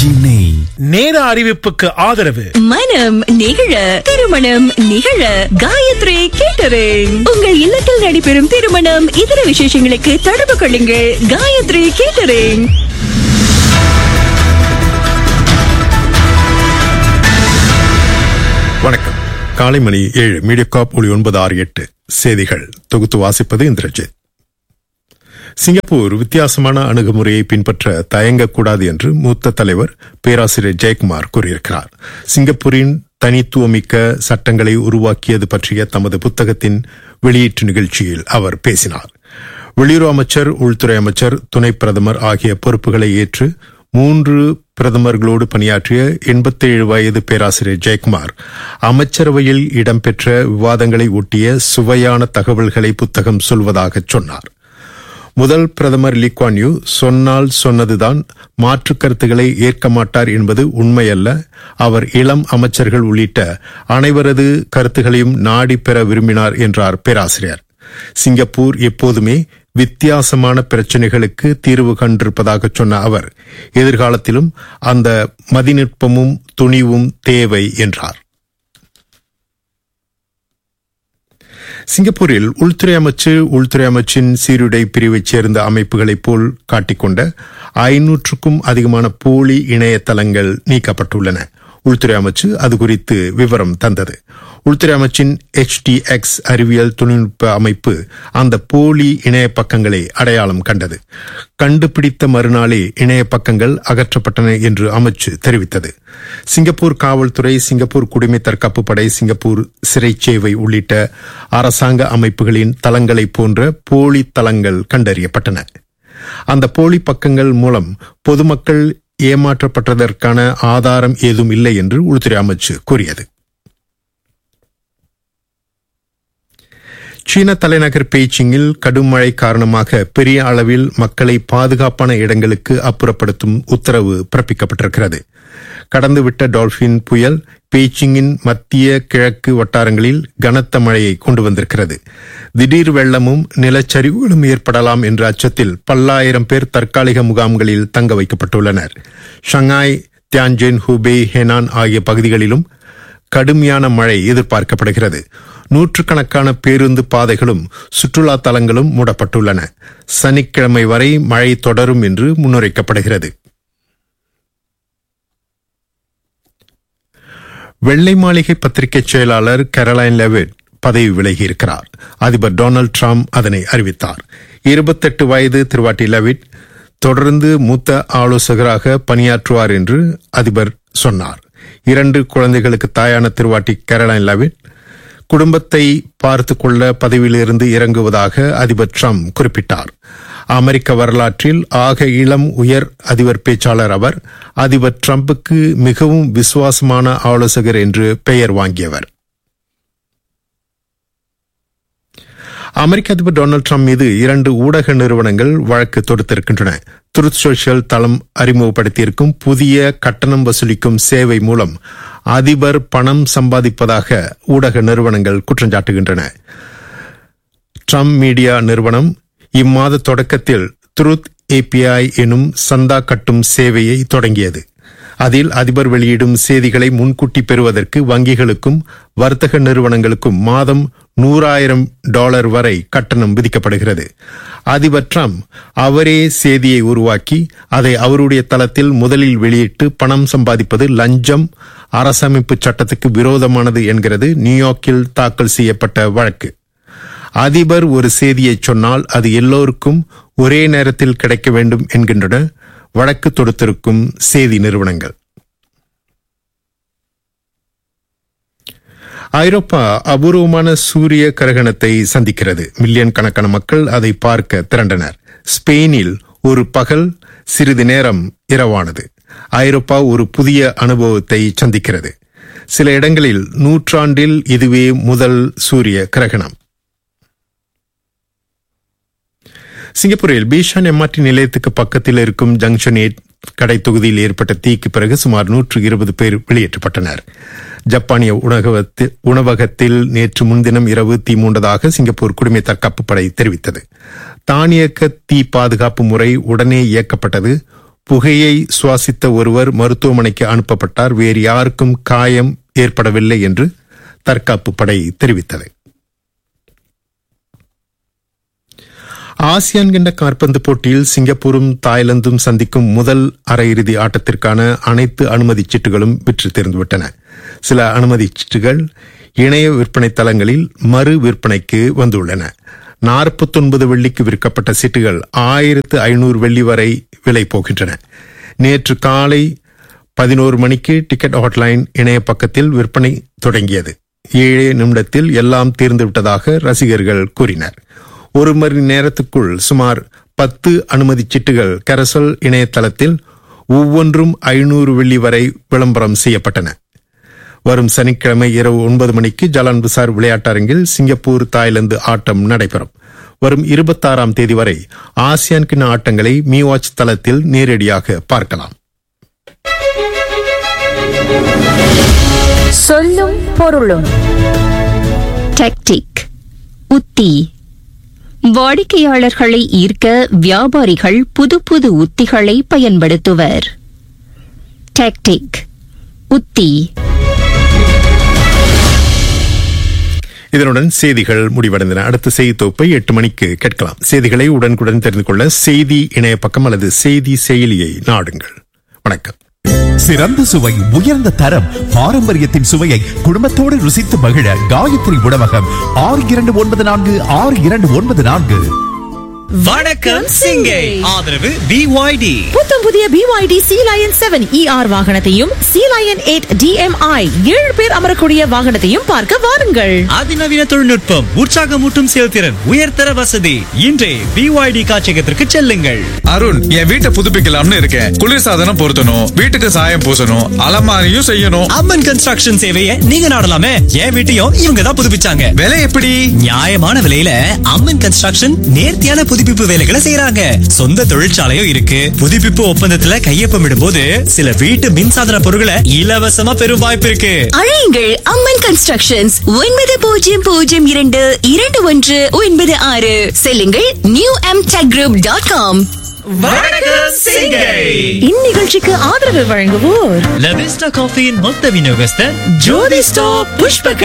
RKG நெய் நேர அறிவிப்புக்கு ஆதரவு மனம் நிகழ திருமணம் நிகழ காயத்ரி கேட்டரிங் உங்கள் இல்லத்தில் நடைபெறும் திருமணம் இதர விசேஷங்களுக்கு தொடர்பு கொள்ளுங்கள் காயத்ரி கேட்டரிங் வணக்கம் காலை மணி ஏழு மீடியகாப் ஒளி ஒன்பது ஆறு எட்டு செய்திகள் தொகுத்து வாசிப்பது இந்திரஜித் சிங்கப்பூர் வித்தியாசமான அணுகுமுறையை பின்பற்ற தயங்கக்கூடாது என்று மூத்த தலைவர் பேராசிரியர் ஜெயக்குமார் கூறியிருக்கிறார் சிங்கப்பூரின் தனித்துவமிக்க சட்டங்களை உருவாக்கியது பற்றிய தமது புத்தகத்தின் வெளியீட்டு நிகழ்ச்சியில் அவர் பேசினார் வெளியுறவு அமைச்சர் உள்துறை அமைச்சர் துணை பிரதமர் ஆகிய பொறுப்புகளை ஏற்று மூன்று பிரதமர்களோடு பணியாற்றிய எண்பத்தேழு வயது பேராசிரியர் ஜெயக்குமார் அமைச்சரவையில் இடம்பெற்ற விவாதங்களை ஒட்டிய சுவையான தகவல்களை புத்தகம் சொல்வதாக சொன்னார் முதல் பிரதமர் லீக்வான் யூ சொன்னால் சொன்னதுதான் மாற்று கருத்துக்களை ஏற்க மாட்டார் என்பது உண்மையல்ல அவர் இளம் அமைச்சர்கள் உள்ளிட்ட அனைவரது கருத்துகளையும் நாடி பெற விரும்பினார் என்றார் பேராசிரியர் சிங்கப்பூர் எப்போதுமே வித்தியாசமான பிரச்சனைகளுக்கு தீர்வு கண்டிருப்பதாக சொன்ன அவர் எதிர்காலத்திலும் அந்த மதிநுட்பமும் துணிவும் தேவை என்றார் சிங்கப்பூரில் உள்துறை அமைச்சு உள்துறை அமைச்சின் சீருடை பிரிவைச் சேர்ந்த அமைப்புகளைப் போல் காட்டிக்கொண்ட ஐநூற்றுக்கும் அதிகமான போலி இணையதளங்கள் நீக்கப்பட்டுள்ளன உள்துறை அமைச்சு அது குறித்து விவரம் தந்தது உள்துறை அமைச்சின் HDX அறிவியல் தொழில்நுட்ப அமைப்பு அந்த போலி இணைய பக்கங்களை அடையாளம் கண்டது கண்டுபிடித்த மறுநாளே இணைய பக்கங்கள் அகற்றப்பட்டன என்று அமைச்சு தெரிவித்தது சிங்கப்பூர் காவல்துறை சிங்கப்பூர் குடிமை தற்காப்பு படை சிங்கப்பூர் சிறைச்சேவை உள்ளிட்ட அரசாங்க அமைப்புகளின் தளங்களைப் போன்ற போலி தளங்கள் கண்டறியப்பட்டன அந்த போலி பக்கங்கள் மூலம் பொதுமக்கள் ஏமாற்றப்பட்டதற்கான ஆதாரம் ஏதும் இல்லை என்று உள்துறை அமைச்சு கூறியது சீன தலைநகர் பெய்ஜிங்கில் கடும் மழை காரணமாக பெரிய அளவில் மக்களை பாதுகாப்பான இடங்களுக்கு அப்புறப்படுத்தும் உத்தரவு பிறப்பிக்கப்பட்டிருக்கிறது கடந்துவிட்ட டால்பின் புயல் பெய்ஜிங்கின் மத்திய கிழக்கு வட்டாரங்களில் கனத்த மழையை கொண்டு வந்திருக்கிறது திடீர் வெள்ளமும் நிலச்சரிவுகளும் ஏற்படலாம் என்ற அச்சத்தில் பல்லாயிரம் பேர் தற்காலிக முகாம்களில் தங்க வைக்கப்பட்டுள்ளனர் ஷங்காய் தியான்ஜின் ஹூபே ஹெனான் ஆகிய பகுதிகளிலும் கடுமையான மழை எதிர்பார்க்கப்படுகிறது நூற்றுக்கணக்கான பேருந்து பாதைகளும் சுற்றுலா தலங்களும் மூடப்பட்டுள்ளன சனிக்கிழமை வரை மழை தொடரும் என்று முன்னுரைக்கப்படுகிறது வெள்ளை மாளிகை பத்திரிகை செயலாளர் கரோலைன் லெவிட் பதவி விலகியிருக்கிறார் அதிபர் டொனால்டு டிரம்ப் அதனை அறிவித்தார் இருபத்தெட்டு வயது திருவாட்டி லெவிட் தொடர்ந்து மூத்த ஆலோசகராக பணியாற்றுவார் என்று அதிபர் சொன்னார் இரண்டு குழந்தைகளுக்கு தாயான திருவாட்டி கேரளைன் லெவிட் குடும்பத்தை பார்த்து கொள்ள பதவியிலிருந்து இறங்குவதாக அதிபர் ட்ரம்ப் குறிப்பிட்டார் அமெரிக்க வரலாற்றில் ஆக இளம் உயர் அதிபர் பேச்சாளர் அவர் அதிபர் ட்ரம்புக்கு மிகவும் விசுவாசமான ஆலோசகர் என்று பெயர் வாங்கியவர் அமெரிக்க அதிபர் டொனால்டு ட்ரம்ப் மீது இரண்டு ஊடக நிறுவனங்கள் வழக்கு தொடுத்திருக்கின்றன ட்ருத் சோஷியல் தளம் அறிமுகப்படுத்தியிருக்கும் புதிய கட்டணம் வசூலிக்கும் சேவை மூலம் அதிபர் பணம் சம்பாதிப்பதாக ஊடக நிறுவனங்கள் குற்றஞ்சாட்டுகின்றன ட்ரம்ப் மீடியா நிறுவனம் இம்மாத தொடக்கத்தில் ட்ருத் ஏபிஐ எனும் சந்தா கட்டும் சேவையை தொடங்கியது அதில் அதிபர் வெளியிடும் செய்திகளை முன்கூட்டி பெறுவதற்கு வங்கிகளுக்கும் வர்த்தக நிறுவனங்களுக்கும் மாதம் நூறாயிரம் டாலர் வரை கட்டணம் விதிக்கப்படுகிறது அதிபர் ட்ரம்ப் அவரே செய்தியை உருவாக்கி அதை அவருடைய தளத்தில் முதலில் வெளியிட்டு பணம் சம்பாதிப்பது லஞ்சம் அரசமைப்பு சட்டத்துக்கு விரோதமானது என்கிறது நியூயார்க்கில் தாக்கல் செய்யப்பட்ட வழக்கு அதிபர் ஒரு செய்தியை சொன்னால் அது எல்லோருக்கும் ஒரே நேரத்தில் கிடைக்க வேண்டும் என்கின்றன வழக்கு தொடுத்திருக்கும் செய்தி நிறுவனங்கள் ஐரோப்பா அபூர்வமான சூரிய கிரகணத்தை சந்திக்கிறது மில்லியன் கணக்கான மக்கள் அதை பார்க்க திரண்டனர் ஸ்பெயினில் ஒரு பகல் சிறிது நேரம் இரவானது ஐரோப்பா ஒரு புதிய அனுபவத்தை சந்திக்கிறது சில இடங்களில் நூற்றாண்டில் இதுவே முதல் சூரிய கிரகணம் சிங்கப்பூரில் பீஷான் எம்ஆர்டி நிலையத்துக்கு பக்கத்தில் இருக்கும் ஜங்ஷன் எயிட் கடை தொகுதியில் ஏற்பட்ட தீக்கு பிறகு சுமார் நூற்று இருபது பேர் வெளியேற்றப்பட்டனர் ஜப்பானிய உணவகத்தில் உணவகத்தில் நேற்று முன்தினம் இரவு தீ மூண்டதாக சிங்கப்பூர் குடிமை தற்காப்பு படை தெரிவித்தது தானியக்க தீ பாதுகாப்பு முறை உடனே இயக்கப்பட்டது புகையை சுவாசித்த ஒருவர் மருத்துவமனைக்கு அனுப்பப்பட்டார் வேறு யாருக்கும் காயம் ஏற்படவில்லை என்று தற்காப்பு படை தெரிவித்தது ஆசியான் கிண்ட காற்பந்து போட்டியில் சிங்கப்பூரும் தாய்லாந்தும் சந்திக்கும் முதல் அரையிறுதி ஆட்டத்திற்கான அனைத்து அனுமதிச் சீட்டுகளும் விற்று தேர்ந்துவிட்டன சில அனுமதிச் சீட்டுகள் இணைய விற்பனை தளங்களில் மறு விற்பனைக்கு வந்துள்ளன நாற்பத்தொன்பது வெள்ளிக்கு விற்கப்பட்ட சீட்டுகள் ஆயிரத்து ஐநூறு வெள்ளி வரை விலை போகின்றன நேற்று காலை பதினோரு மணிக்கு டிக்கெட் ஹாட்லைன் இணைய பக்கத்தில் விற்பனை தொடங்கியது ஏழே நிமிடத்தில் எல்லாம் தீர்ந்துவிட்டதாக ரசிகர்கள் கூறினர் ஒரு மணி நேரத்துக்குள் சுமார் பத்து அனுமதிச் சீட்டுகள் கரசல் இணையதளத்தில் ஒவ்வொன்றும் ஐநூறு வெள்ளி வரை விளம்பரம் செய்யப்பட்டன வரும் சனிக்கிழமை இரவு ஒன்பது மணிக்கு ஜலான் பசார் விளையாட்டரங்கில் சிங்கப்பூர் தாய்லாந்து ஆட்டம் நடைபெறும் வரும் இருபத்தாறாம் தேதி வரை ஆசியான் கிண்ண ஆட்டங்களை மீ வாட்ச் தளத்தில் நேரடியாக பார்க்கலாம் சொல்லும் பொருளும் டாக்டிக் உத்தி வாடிக்கையாளர்களை ஈர்க்க வியாபாரிகள் புது புது உத்திகளை பயன்படுத்துவர் டாக்டிக் உத்தி இதனுடன் செய்திகள் முடிவடைந்தன அடுத்த செய்தி தொகுப்பை எட்டு மணிக்கு கேட்கலாம் செய்திகளை உடனுக்குடன் தெரிந்து கொள்ள செய்தி இணைய பக்கம் அல்லது செய்தி செயலியை நாடுங்கள் வணக்கம் சிறந்த சுவை உயர்ந்த தரம் பாரம்பரியத்தின் சுவையை குடும்பத்தோடு ருசித்து மகிழ காயத்ரி உணவகம் ஆறு இரண்டு ஒன்பது நான்கு ஆறு இரண்டு ஒன்பது நான்கு வணக்கம் சிங்கை ஆதரவு பிஒய்டி புத்தம் புதிய BYD Sealion seven ER வாகனத்தையும் சி லயன் எயிட் டிஎம்ஐ ஏழு பேர் அமரக்கூடிய வாகனத்தையும் பார்க்க வாருங்கள் அதிநவீன தொழில்நுட்பம் உற்சாகமூட்டும் செயல்திறன் உயர்தர வசதி இன்றே பிஒய்டி காட்சியகத்திற்கு செல்லுங்கள் அருண் என் வீட்டை புதுப்பிக்கலாம்னு இருக்கேன் குளிர்சாதனம் பொருத்தணும் வீட்டுக்கு சாயம் பூசணும் அலமாரியும் செய்யணும் அம்மன் கன்ஸ்ட்ரக்ஷன் சேவையை நீங்க நாடலாமே என் வீட்டையும் இவங்க தான் புதுப்பிச்சாங்க விலை எப்படி நியாயமான விலையில அம்மன் கன்ஸ்ட்ரக்ஷன் நேர்த்தியான புதுப்பிப்பு வேலைகளை செய்யறாங்க சொந்த தொழிற்சாலையும் இருக்கு புதுப்பிப்பு ஒப்பந்தத்துல கையொப்பமிடும் போது சில வீட்டு மின்சாதன பொருட்களை இலவசமா பெறும் வாய்ப்பு இருக்கு அழையுங்கள் அம்மன் கன்ஸ்ட்ரக்ஷன்ஸ் ஒன்பது பூஜ்ஜியம் பூஜ்ஜியம் இரண்டு இரண்டு ஒன்று ஒன்பது ஆறு செல்லுங்கள் new M tech group dot com வணக்கம் சிங்கை இந்நிகழ்ச்சிக்கு ஆதரவு வழங்குவோர் லவிஸ்டா காஃபியின் மொத்த விநியோகஸ்தர் ஜோதி ஸ்டாப் புஷ்பக